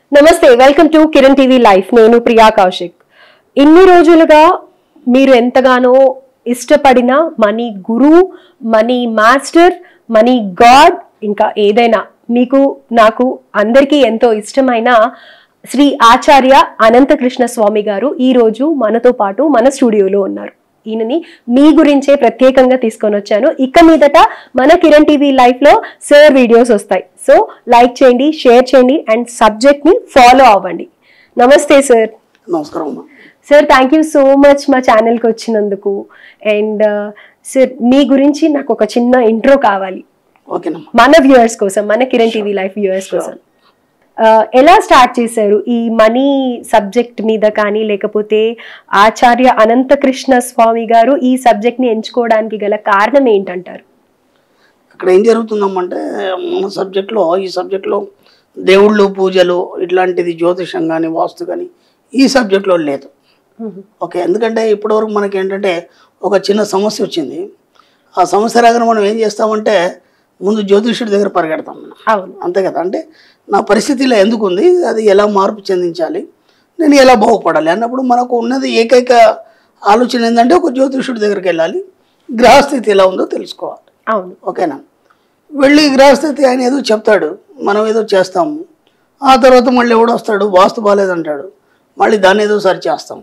నమస్తే welcome to Kiran TV life నేను ప్రియా కౌశిక్ ఇన్ని రోజులుగా మీరు ఎంతగానో ఇష్టపడిన money guru money master money god ఇంకా ఏదైనా మీకు నాకు అందరికీ ఎంతో ఇష్టమైన శ్రీ ఆచార్య అనంతకృష్ణ స్వామి గారు ఈ రోజు మనతో పాటు మన స్టూడియోలో ఉన్నారు ఈయనని మీ గురించే ప్రత్యేకంగా తీసుకొని వచ్చాను ఇక మీదట మన కిరణ్ టీవీ లైఫ్ లో సార్ వీడియోస్ వస్తాయి సో లైక్ చేయండి షేర్ చేయండి అండ్ సబ్జెక్ట్ ని ఫాలో అవ్వండి నమస్తే సార్ నమస్కారం అమ్మా sir thank you so much మా ఛానల్కి వచ్చినందుకు అండ్ సార్ మీ గురించి నాకు ఒక చిన్న ఇంట్రో కావాలి ఓకేనమ్మా మన వ్యూవర్స్ కోసం మన కిరణ్ టీవీ లైఫ్ వ్యూవర్స్ కోసం ఆ, ఎలా స్టార్ట్ చేశారు ఈ మనీ సబ్జెక్ట్ మీద కానీ లేకపోతే ఆచార్య అనంతకృష్ణ స్వామి గారు ఈ సబ్జెక్ట్ ని ఎంచుకోవడానికి గల కారణం ఏంటంటారు ఇక్కడ ఏం జరుగుతుందమ్మంటే మన సబ్జెక్ట్లో ఈ సబ్జెక్ట్లో దేవుళ్ళు పూజలు ఇట్లాంటిది జ్యోతిషం కానీ వాస్తు కానీ ఈ సబ్జెక్ట్లో లేదు ఓకే ఎందుకంటే ఇప్పటివరకు మనకి ఏంటంటే ఒక చిన్న సమస్య వచ్చింది ఆ సమస్య రాగానే మనం ఏం చేస్తామంటే ముందు జ్యోతిష్యుడి దగ్గర పరిగెడతాం మనం అవును అంతే కదా అంటే నా పరిస్థితిలో ఎందుకు ఉంది అది ఎలా మార్పు చెందించాలి నేను ఎలా బాగుపడాలి అన్నప్పుడు మనకు ఉన్నది ఏకైక ఆలోచన ఏంటంటే ఒక జ్యోతిష్యుడి దగ్గరికి వెళ్ళాలి గ్రహస్థితి ఎలా ఉందో తెలుసుకోవాలి అవును ఓకేనా వెళ్ళి గ్రహస్థితి ఆయన ఏదో చెప్తాడు మనం ఏదో చేస్తాము ఆ తర్వాత మళ్ళీ ఎవడు వస్తాడు వాస్తు బాగాలేదంటాడు మళ్ళీ దాన్ని ఏదో సరి చేస్తాం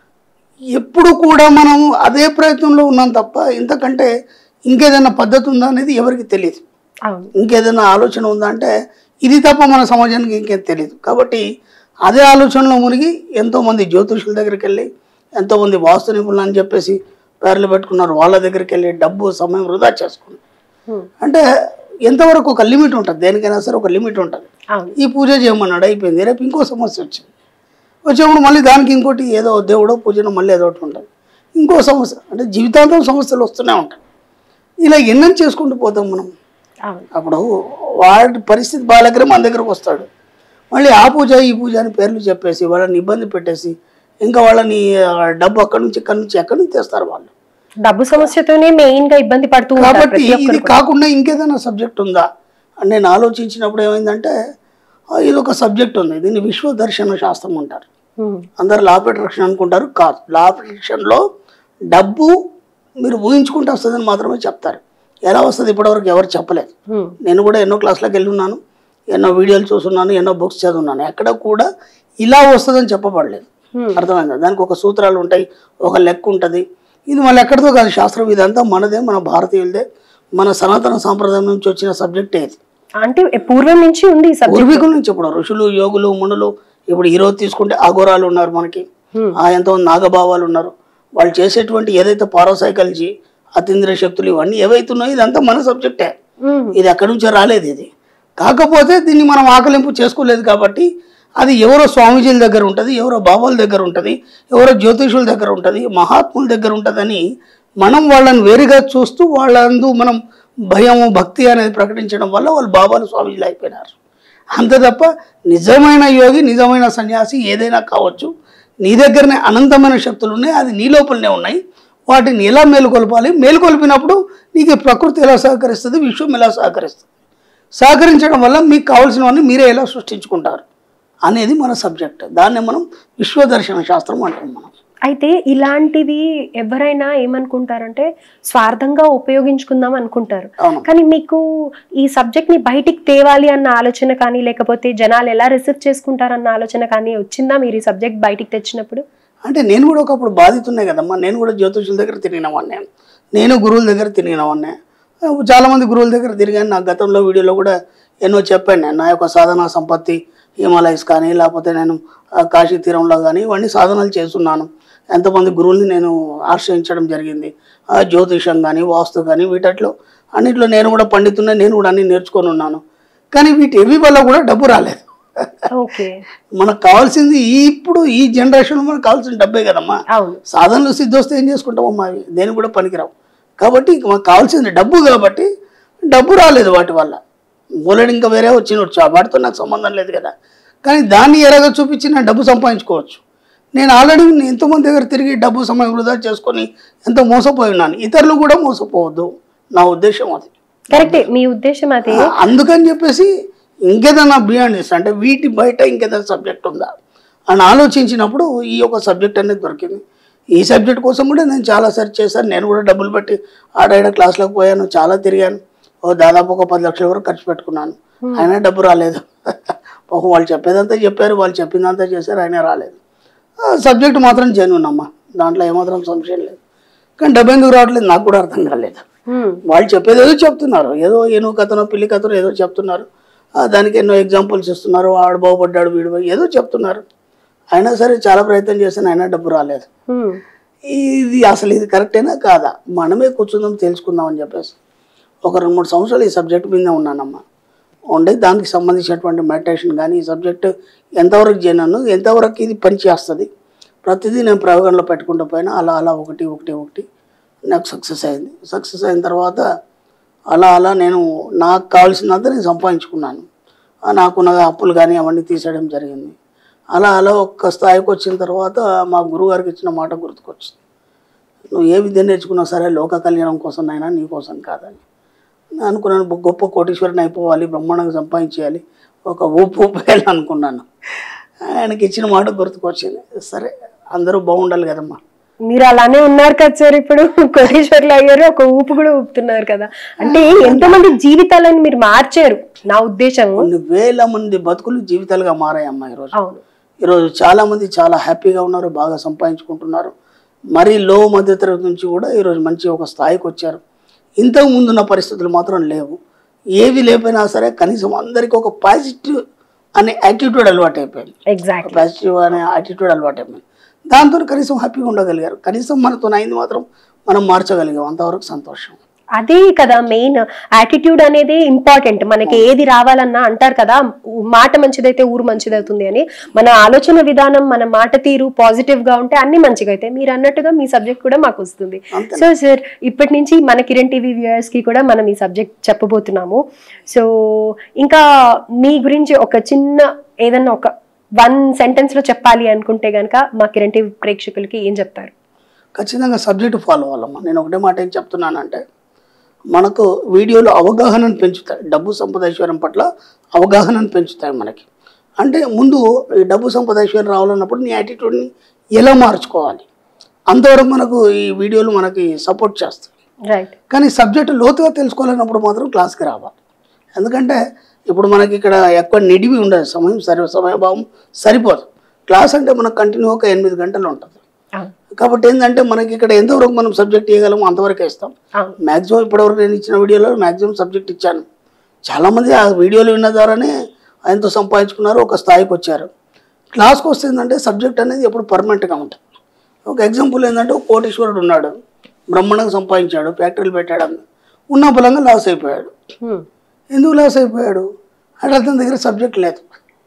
ఎప్పుడు కూడా మనం అదే ప్రయత్నంలో ఉన్నాం తప్ప ఇంతకంటే ఇంకేదైనా పద్ధతి ఉందా అనేది ఎవరికి తెలియదు అవును ఇంకేదైనా ఆలోచన ఉందా అంటే ఇది తప్ప మన సమాజానికి ఇంకేం తెలియదు కాబట్టి అదే ఆలోచనలో మునిగి ఎంతోమంది జ్యోతిషుల దగ్గరికి వెళ్ళి ఎంతోమంది వాస్తు నిపుణులు అని చెప్పేసి పేర్లు పెట్టుకున్నారు వాళ్ళ దగ్గరికి వెళ్ళి డబ్బు సమయం వృధా చేసుకున్నారు Hmm. అంటే ఎంతవరకు ఒక లిమిట్ ఉంటుంది దేనికైనా సరే ఒక లిమిట్ ఉంటుంది అవును ఈ పూజ చేయమన్నాడు అయిపోయింది రేపు ఇంకో సమస్య వచ్చింది వచ్చేప్పుడు మళ్ళీ దానికి ఇంకోటి ఏదో దేవుడో పూజనో మళ్ళీ ఏదో ఒకటి ఉంటుంది ఇంకో సమస్య అంటే జీవితాంతం సమస్యలు వస్తూనే ఉంటాయి ఇలా ఎన్నని చేసుకుంటూ పోతాం మనం అవును అప్పుడు వాడి పరిస్థితి బాగాలేకరే మన దగ్గరకు వస్తాడు మళ్ళీ ఆ పూజ ఈ పూజ అని పేర్లు చెప్పేసి వాళ్ళని ఇబ్బంది పెట్టేసి ఇంకా వాళ్ళని ఆ, డబ్బు అక్కడి నుంచి ఇక్కడి నుంచి ఎక్కడి నుంచి తెస్తారు వాళ్ళు డబ్బు సమస్యతోనే మెయిన్ గా ఇబ్బంది పడుతూ ఉంటారు కాబట్టి ప్రతి ఒక్కరు ఇది కాకుండా ఇంకేదైనా సబ్జెక్ట్ ఉందా అని నేను ఆలోచించినప్పుడు ఏమైందంటే ఆ, ఇది ఒక సబ్జెక్ట్ ఉంది దీన్ని విశ్వ దర్శన శాస్త్రం అంటారు Hmm. అందరు లా ప్రొటెక్షన్ అనుకుంటారు కాదు లా ప్రొటెక్షన్లో డబ్బు మీరు ఊహించుకుంటే వస్తుందని మాత్రమే చెప్తారు ఎలా వస్తుంది ఇప్పటివరకు ఎవరు చెప్పలేదు Hmm. నేను కూడా ఎన్నో క్లాసులకు వెళ్ళి ఉన్నాను ఎన్నో వీడియోలు చూస్తున్నాను ఎన్నో బుక్స్ చదువున్నాను ఎక్కడ కూడా ఇలా వస్తుందని చెప్పబడలేదు Hmm. అర్థమైందా దానికి ఒక సూత్రాలు ఉంటాయి ఒక లెక్క ఉంటుంది ఇది మళ్ళీ ఎక్కడితో కాదు శాస్త్రం ఇదంతా మనదే మన భారతీయులదే మన సనాతన సాంప్రదాయం నుంచి వచ్చిన సబ్జెక్ట్ ఇది అంటే పూర్వం నుంచి ఉంది ఈ సబ్జెక్ట్ పూర్వీకుల నుంచి ఇప్పుడు ఋషులు యోగులు మునులు ఇప్పుడు ఈరోజు తీసుకుంటే అఘోరాలు ఉన్నారు మనకి Hmm. ఆ ఎంతోమంది నాగభావాలు ఉన్నారు వాళ్ళు చేసేటువంటి ఏదైతే పారాసైకాలజీ అతీంద్రియ శక్తులు ఇవన్నీ ఏవైతే ఉన్నాయో ఇదంతా మన సబ్జెక్టే Hmm. ఇది ఎక్కడి నుంచో రాలేదు ఇది కాకపోతే దీన్ని మనం ఆకలింపు చేసుకోలేదు కాబట్టి అది ఎవరో స్వామీజీల దగ్గర ఉంటుంది ఎవరో బాబాల దగ్గర ఉంటుంది ఎవరో జ్యోతిషుల దగ్గర ఉంటుంది మహాత్ముల దగ్గర ఉంటుందని మనం వాళ్ళని వేరుగా చూస్తూ వాళ్ళందు మనం భయము భక్తి అనేది ప్రకటించడం వల్ల వాళ్ళు బాబాలు స్వామీజీలు అయిపోయినారు అంతే తప్ప నిజమైన యోగి నిజమైన సన్యాసి ఏదైనా కావచ్చు నీ దగ్గరనే అనంతమైన శక్తులు ఉన్నాయి అది నీ లోపలనే ఉన్నాయి వాటిని ఎలా మేలుకొల్పాలి మేలుకొల్పినప్పుడు నీకు ఈ ప్రకృతి ఎలా సహకరిస్తుంది విశ్వం ఎలా సహకరిస్తుంది సహకరించడం వల్ల మీకు కావాల్సినవన్నీ మీరే ఎలా సృష్టించుకుంటారు అనేది మన సబ్జెక్ట్ దాన్నే మనం విశ్వదర్శన శాస్త్రం అంటాం మనం అయితే ఇలాంటివి ఎవరైనా ఏమనుకుంటారంటే స్వార్థంగా ఉపయోగించుకుందాం అనుకుంటారు అవును కానీ మీకు ఈ సబ్జెక్ట్ ని బయటికి తేవాలి అన్న ఆలోచన కానీ లేకపోతే జనాలు ఎలా రిసీవ్ చేసుకుంటారన్న ఆలోచన కానీ వచ్చిందా మీరు ఈ సబ్జెక్ట్ బయటికి తెచ్చినప్పుడు అంటే నేను కూడా ఒకప్పుడు బాధితున్నాయి కదమ్మా నేను కూడా జ్యోతిషుల దగ్గర తిరిగినవాడినే నేను గురువుల దగ్గర తిరిగినవాడినే చాలామంది గురువుల దగ్గర తిరిగాను నా గతంలో వీడియోలో కూడా ఎన్నో చెప్పాను నేను నా యొక్క సాధనా సంపత్తి హిమాలయస్ కానీ లేకపోతే నేను ఆ, కాశీ తీరంలో కానీ ఇవన్నీ సాధనలు చేస్తున్నాను ఎంతమంది గురువుల్ని నేను ఆశ్రయించడం జరిగింది ఆ, జ్యోతిషం కానీ వాస్తు కానీ వీటట్లో అన్నిట్లో నేను కూడా పండితున్నా నేను కూడా అన్ని నేర్చుకొని ఉన్నాను కానీ వీటి ఏవి వల్ల కూడా డబ్బు రాలేదు ఓకే మనకు కావాల్సింది ఈ ఇప్పుడు ఈ జనరేషన్లో మనకు కావాల్సిన డబ్బే కదమ్మా అవును సాధనలు సిద్ధి వస్తే ఏం చేసుకుంటామమ్మా అవి దేనికి కూడా పనికిరావు కాబట్టి ఇక మనకు కావాల్సింది డబ్బు కాబట్టి డబ్బు రాలేదు వాటి వల్ల మూలడు ఇంకా వేరే వచ్చినవచ్చు వాటితో నాకు సంబంధం లేదు కదా కానీ దాన్ని ఎలాగో చూపించి నేను డబ్బు సంపాదించుకోవచ్చు నేను ఆల్రెడీ ఎంతోమంది దగ్గర తిరిగి డబ్బు సమయం వృధా చేసుకొని ఎంతో మోసపోయి ఉన్నాను ఇతరులు కూడా మోసపోవద్దు నా ఉద్దేశం అది కరెక్టే మీ ఉద్దేశం అదే అందుకని చెప్పేసి ఇంకేదైనా బియాండ్ దిస్ అంటే వీటి బయట ఇంకేదైనా సబ్జెక్ట్ ఉందా అని ఆలోచించినప్పుడు ఈ యొక్క సబ్జెక్ట్ అనేది దొరికింది ఈ సబ్జెక్ట్ కోసం కూడా నేను చాలా సెర్చ్ చేశాను నేను కూడా డబ్బులు పెట్టి ఆడాడ క్లాసులకు పోయాను చాలా తిరిగాను ఓ దాదాపు ఒక పది లక్షల వరకు ఖర్చు పెట్టుకున్నాను అయినా డబ్బు రాలేదు పాపం వాళ్ళు చెప్పేదంతా చెప్పారు వాళ్ళు చెప్పిందంతా చేశారు అయినా రాలేదు సబ్జెక్ట్ మాత్రం జెన్యున్ అమ్మా దాంట్లో ఏమాత్రం సంశయం లేదు కానీ డబ్బు ఎందుకు రావట్లేదు నాకు కూడా అర్థం కాలేదు హ్మ్. వాళ్ళు చెప్పేది ఏదో చెప్తున్నారు ఏదో ఏనుగు కథనో పిల్లి కథనో ఏదో చెప్తున్నారు ఆ, దానికి ఎన్నో ఎగ్జాంపుల్స్ ఇస్తున్నారు ఆడు బాగుపడ్డాడు వీడు బాగు- ఏదో చెప్తున్నారు అయినా సరే చాలా ప్రయత్నం చేశాను అయినా డబ్బు రాలేదు హ్మ్. ఇది అసలు ఇది కరెక్టేనా కాదా మనమే కూర్చుందాం తెలుసుకుందాం అని చెప్పేసి ఒక రెండు మూడు సంవత్సరాలు ఈ సబ్జెక్ట్ మీదే ఉన్నానమ్మా ఉండే దానికి సంబంధించినటువంటి మెడిటేషన్ కానీ ఈ సబ్జెక్ట్ ఎంతవరకు చేయను ఎంతవరకు ఇది పని చేస్తుంది ప్రతిదీ నేను ప్రయోగంలో పెట్టుకుంటూ పోయినా అలా అలా ఒకటి ఒకటి ఒకటి నాకు సక్సెస్ అయింది సక్సెస్ అయిన తర్వాత అలా అలా నేను నాకు కావాల్సినంత నేను సంపాదించుకున్నాను ఆ నాకున్న అప్పులు కానీ అవన్నీ తీసేయడం జరిగింది అలా అలా ఒక్క స్థాయికి వచ్చిన తర్వాత మా గురువుగారికి ఇచ్చిన మాట గుర్తుకొచ్చింది నువ్వు ఏ విద్య నేర్చుకున్నా సరే లోక కళ్యాణం కోసం అయినా నీ కోసం కాదని నేను అనుకున్నాను "గొ- గొప్ప కోటీశ్వరుని అయిపోవాలి బ్రహ్మాండంగా సంపాదించేయాలి ఒక ఊపు ఊపేయాలి అనుకున్నాను ఆయనకి ఇచ్చిన మాట గుర్తుకొచ్చింది సరే అందరూ బాగుండాలి కదమ్మా మీరు అలానే ఉన్నారు కదా సార్ ఇప్పుడు కోటేశ్వర్లు అయ్యారు ఒక ఊపు కూడా ఊపుతున్నారు కదా అంటే ఎంతమంది జీవితాలను మీరు మార్చారు నా ఉద్దేశం కొన్ని వేల మంది బతుకులు జీవితాలుగా మారాయమ్మా ఈరోజు అవును ఈరోజు చాలా మంది చాలా హ్యాపీగా ఉన్నారు బాగా సంపాదించుకుంటున్నారు మరీ లో మధ్య తరగతి నుంచి కూడా ఈరోజు మంచి ఒక స్థాయికి వచ్చారు ఇంతకు ముందున్న పరిస్థితులు మాత్రం లేవు ఏవి లేకపోయినా సరే కనీసం అందరికీ ఒక పాజిటివ్ అనే యాటిట్యూడ్ అలవాటు అయిపోయింది ఎగ్జాక్ట్లీ పాజిటివ్ అనే యాటిట్యూడ్ అలవాటు అయిపోయింది దాంతో కనీసం హ్యాపీగా ఉండగలిగారు కనీసం మనతో అయింది మాత్రం మనం మార్చగలిగాం అంతవరకు సంతోషం అదే కదా మెయిన్ యాటిట్యూడ్ అనేది ఇంపార్టెంట్ మనకి ఏది రావాలన్నా అంటారు కదా ఊ- మాట మంచిదైతే ఊరు మంచిదవుతుంది అని మన ఆలోచన విధానం మన మాట తీరు పాజిటివ్ గా ఉంటే అన్ని మంచిగా అయితే మీరు అన్నట్టుగా మీ సబ్జెక్ట్ కూడా మాకు వస్తుంది అంతే. సో సార్ ఇప్పటి నుంచి మన కిరణ్ టీవీ వ్యూయర్స్ కి కూడా మనం ఈ సబ్జెక్ట్ చెప్పబోతున్నాము సో ఇంకా మీ గురించి ఒక చిన్న ఏదన్నా ఒక వన్ సెంటెన్స్ లో చెప్పాలి అనుకుంటే గనక మా కిరణ్ టీవీ ప్రేక్షకులకి ఏం చెప్తారు ఖచ్చితంగా సబ్జెక్ట్ ఫాలో అవ్వాలమ్మా నేను ఒకటే మాట ఏం చెప్తున్నానంటే మనకు వీడియోలు అవగాహనను పెంచుతాయి డబ్బు సంపద ఐశ్వర్యం పట్ల అవగాహనను పెంచుతాయి మనకి అంటే ముందు ఈ డబ్బు సంపద ఐశ్వర్యం రావాలన్నప్పుడు నీ యాటిట్యూడ్ని ఎలా మార్చుకోవాలి అంతవరకు మనకు ఈ వీడియోలు మనకి సపోర్ట్ చేస్తాయి రైట్ కానీ సబ్జెక్ట్ లోతుగా తెలుసుకోవాలన్నప్పుడు మాత్రం క్లాస్కి రావాలి ఎందుకంటే ఇప్పుడు మనకి ఇక్కడ ఎక్కువ నిడివి ఉండదు సమయం సరి సమయభావం సరిపోదు క్లాస్ అంటే మనకు కంటిన్యూ ఒక ఎనిమిది గంటలు ఉంటుంది కాబట్టి ఏంటంటే మనకి ఇక్కడ ఎంతవరకు మనం సబ్జెక్ట్ ఇవ్వగలమో అంతవరకే ఇస్తాం అవును మ్యాక్సిమం ఇప్పటివరకు నేను ఇచ్చిన వీడియోలో మ్యాక్సిమం సబ్జెక్ట్ ఇచ్చాను చాలామంది ఆ వీడియోలు విన్న ద్వారానే ఎంతో సంపాదించుకున్నారు ఒక స్థాయికి వచ్చారు క్లాస్కి వస్తే ఏంటంటే సబ్జెక్ట్ అనేది ఎప్పుడు పర్మనెంట్గా ఉంటుంది ఒక ఎగ్జాంపుల్ ఏంటంటే ఒక కోటీశ్వరుడు ఉన్నాడు బ్రహ్మాండంగా సంపాదించాడు ఫ్యాక్టరీలు పెట్టాడు అన్న. ఉన్న బలంగా లాస్ అయిపోయాడు Hmm. ఎందుకు లాస్ అయిపోయాడు అంటే అతని దగ్గర సబ్జెక్ట్ లేదు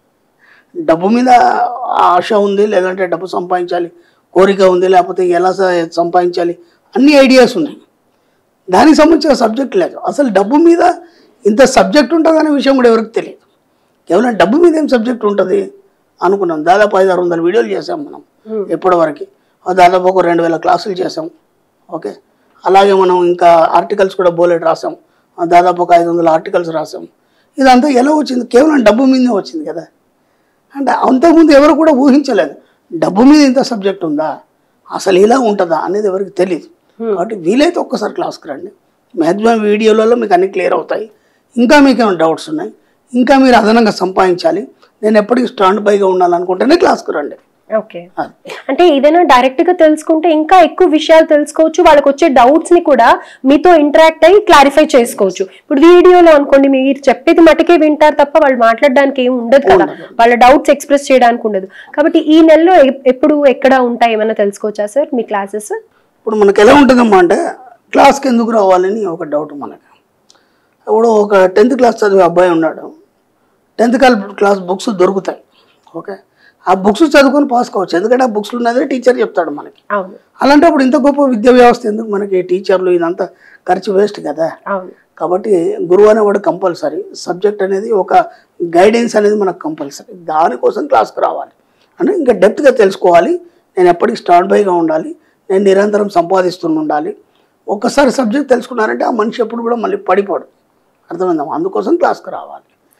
డబ్బు మీద ఆశ ఉంది లేదంటే డబ్బు సంపాదించాలి కోరిక ఉంది లేకపోతే ఎలా స- సంపాదించాలి అన్ని ఐడియాస్ ఉన్నాయి దానికి సంబంధించిన సబ్జెక్ట్ లేదు అసలు డబ్బు మీద ఇంత సబ్జెక్ట్ ఉంటుందనే విషయం కూడా ఎవరికి తెలియదు కేవలం డబ్బు మీద ఏం సబ్జెక్ట్ ఉంటుంది అనుకున్నాం దాదాపు ఐదు ఆరు వందల వీడియోలు చేసాం మనం Hmm. ఇప్పటివరకు దాదాపు ఒక రెండు వేల క్లాసులు చేసాం ఓకే అలాగే మనం ఇంకా ఆర్టికల్స్ కూడా బోలెట్ రాసాం ఆ దాదాపు ఒక ఐదు వందల ఆర్టికల్స్ రాసాం ఇదంతా ఎలా వచ్చింది కేవలం డబ్బు మీదనే వచ్చింది కదా అంటే అంతకుముందు ఎవరు కూడా ఊహించలేదు డబ్బు మీద ఇంత సబ్జెక్ట్ ఉందా అసలు ఇలా ఉంటుందా అనేది ఎవరికి తెలియదు కాబట్టి వీలైతే ఒక్కసారి క్లాస్కి రండి మ్యాక్సిమం వీడియోలలో మీకు అన్ని క్లియర్ అవుతాయి ఇంకా మీకు ఏమైనా డౌట్స్ ఉన్నాయి ఇంకా మీరు అదనంగా సంపాదించాలి నేను ఎప్పటికీ స్టాండ్ బైగా ఉండాలనుకుంటేనే క్లాస్కి రండి ఓకే అది అంటే ఏదైనా డైరెక్ట్ గా తెలుసుకుంటే ఇంకా ఎక్కువ విషయాలు తెలుసుకోవచ్చు వాళ్ళకి వచ్చే డౌట్స్ ని కూడా మీతో ఇంటరాక్ట్ అయ్యి క్లారిఫై చేసుకోవచ్చు ఇప్పుడు వీడియోలో అనుకోండి మీరు చెప్పేది మటుకే వింటారు తప్ప వాళ్ళు మాట్లాడడానికి ఏం ఉండదు కదా వాళ్ళ డౌట్స్ ఎక్స్ప్రెస్ చేయడానికి ఉండదు కాబట్టి ఈ నెలలో ఎ- ఎప్పుడు ఎక్కడ ఉంటాయి ఏమైనా తెలుసుకోవచ్చా సార్ మీ క్లాసెస్ ఇప్పుడు మనకి ఎలా ఉంటుందమ్మా అంటే క్లాస్కి ఎందుకు రావాలని ఒక డౌట్ మనకి ఇప్పుడు ఒక టెన్త్ క్లాస్ చదివే అబ్బాయి ఉన్నాడు టెన్త్ క్లాస్ బుక్స్ దొరుకుతాయి ఓకే ఆ బుక్స్ చదువుకొని పాస్ కావచ్చు ఎందుకంటే ఆ బుక్స్లో ఉన్నదే టీచర్ చెప్తాడు మనకి అవును అలాంటప్పుడు ఇంత గొప్ప విద్యా వ్యవస్థ ఎందుకు మనకి టీచర్లు ఇదంతా ఖర్చు వేస్ట్ కదా అవును కాబట్టి గురువు అనేవాడు కంపల్సరీ సబ్జెక్ట్ అనేది ఒక గైడెన్స్ అనేది మనకు కంపల్సరీ దానికోసం క్లాస్కి రావాలి అంటే ఇంకా డెప్త్గా తెలుసుకోవాలి నేను ఎప్పటికీ స్టాండ్ బైగా ఉండాలి నేను నిరంతరం సంపాదిస్తూ ఉండాలి ఒక్కసారి సబ్జెక్ట్ తెలుసుకున్నారంటే ఆ మనిషి ఎప్పుడు కూడా మళ్ళీ పడిపోడు అర్థమైందా అందుకోసం క్లాస్కి రావాలి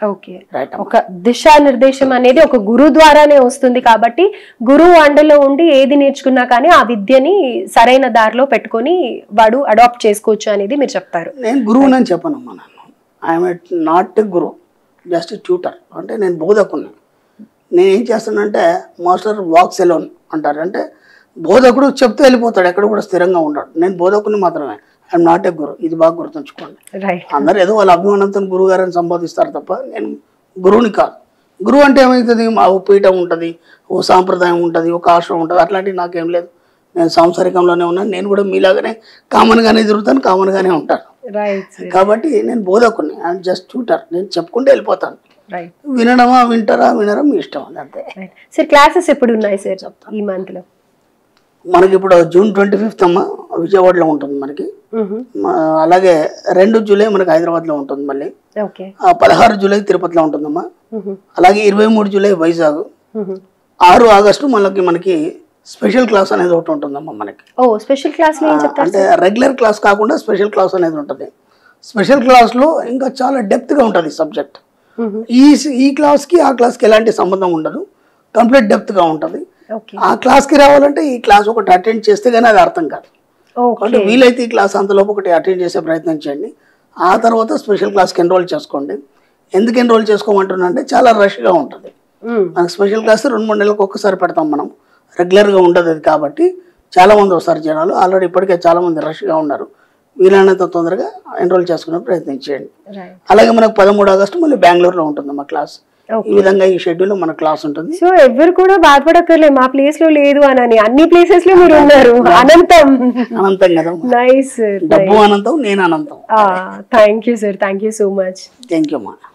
ఓకే రైట్ అమ్మా ఒక దిశానిర్దేశం అనేది ఒక గురువు ద్వారానే వస్తుంది కాబట్టి గురువు అండలో ఉండి ఏది నేర్చుకున్నా కానీ ఆ విద్యని సరైన దారిలో పెట్టుకొని వాడు అడాప్ట్ చేసుకోవచ్చు అనేది మీరు చెప్తారు నేను గురువుని అని చెప్పనమ్మా నన్ను I'm not a guru just tutor అంటే నేను బోధకుని నేను ఏం చేస్తానంటే మాస్టర్ వాక్స్ ఎలోన్ అంటారు అంటే బోధకుడు చెప్తే వెళ్ళిపోతాడు ఎక్కడ కూడా స్థిరంగా ఉండడు నేను బోధకుని మాత్రమే ఐఎమ్ నాట్ ఏ గురు ఇది బాగా గుర్తుంచుకోండి రైట్ అందరు ఏదో వాళ్ళ అభిమానంతో గురువు గారిని సంబోధిస్తారు తప్ప నేను గురువుని కాదు గురువు అంటే ఏమవుతుంది మా ఓ పీఠం ఉంటుంది ఓ సాంప్రదాయం ఉంటుంది ఒక ఆశ్రమం ఉంటుంది అట్లాంటివి నాకేం లేదు నేను సాంసారికంలోనే ఉన్నాను నేను కూడా మీలాగానే కామన్గానే తిరుగుతాను కామన్గానే ఉంటాను రైట్ కాబట్టి నేను బోధకుని ఐఎమ్ జస్ట్ ట్యూటర్ నేను చెప్పుకుంటే వెళ్ళిపోతాను రైట్ వినడమా వింటారా వినరా మీ ఇష్టం అది అంతే రైట్ సార్ క్లాసెస్ ఎప్పుడు ఉన్నాయి సార్ ఈ మంత్ లో మనకి ఇప్పుడు జూన్ ట్వంటీ ఫిఫ్త్ అమ్మ విజయవాడలో ఉంటుంది మనకి మ్హూ. మ- అలాగే రెండు జూలై మనకి హైదరాబాద్లో ఉంటుంది మళ్ళీ ఓకే ఆ పదహారు జూలై తిరుపతిలో ఉంటుందమ్మా మ్హూ. అలాగే ఇరవై మూడు జూలై వైజాగ్ మ్హూ. ఆరు ఆగస్టు మనకి మనకి స్పెషల్ క్లాస్ అనేది ఒకటి ఉంటుందమ్మా మనకి ఓ స్పెషల్ క్లాస్ లో ఏం చెప్తారు అంటే రెగ్యులర్ క్లాస్ కాకుండా స్పెషల్ క్లాస్ అనేది ఉంటుంది స్పెషల్ క్లాస్లో ఇంకా చాలా డెప్త్గా ఉంటుంది సబ్జెక్ట్ మ్హూ. ఈ ఈ క్లాస్కి ఆ క్లాస్కి ఎలాంటి సంబంధం ఉండదు కంప్లీట్ డెప్త్గా ఉంటుంది ఓకే ఆ క్లాస్కి రావాలంటే ఈ క్లాస్ ఒకటి అటెండ్ చేస్తే కానీ అది అర్థం కాదు ఓకే కాబట్టి వీలైతే ఈ క్లాస్ అంతలోపు ఒకటి అటెండ్ చేసే ప్రయత్నం చేయండి ఆ తర్వాత స్పెషల్ క్లాస్కి ఎన్రోల్ చేసుకోండి ఎందుకు ఎన్రోల్ చేసుకోమంటున్నా అంటే చాలా రష్గా ఉంటుంది మ్. మనకు స్పెషల్ క్లాస్ రెండు మూడు నెలలకు ఒక్కసారి పెడతాం మనం రెగ్యులర్గా ఉండదు అది కాబట్టి చాలా మంది వస్తారు జనాలు ఆల్రెడీ ఇప్పటికే చాలా మంది రష్గా ఉన్నారు వీలైనంత తొందరగా ఎన్రోల్ చేసుకునే ప్రయత్నం చేయండి రైట్ అలాగే మనకు పదమూడు ఆగస్టు మళ్ళీ బెంగళూరులో ఉంటుంది మా క్లాస్ Okay. ఈ విధంగా ఈ షెడ్యూల్ మన క్లాస్ ఉంటుంది సో ఎవరు కూడా బాధపడక్కర్లే మా ప్లేస్ లో లేదు అని అన్ని ప్లేసెస్ లో మీరు ఉన్నారు అనంతం అనంతం కదా నైస్ సార్ డబ్బు అనంతం నేను అనంతం thank you sir thank you so much thank you అమ్మా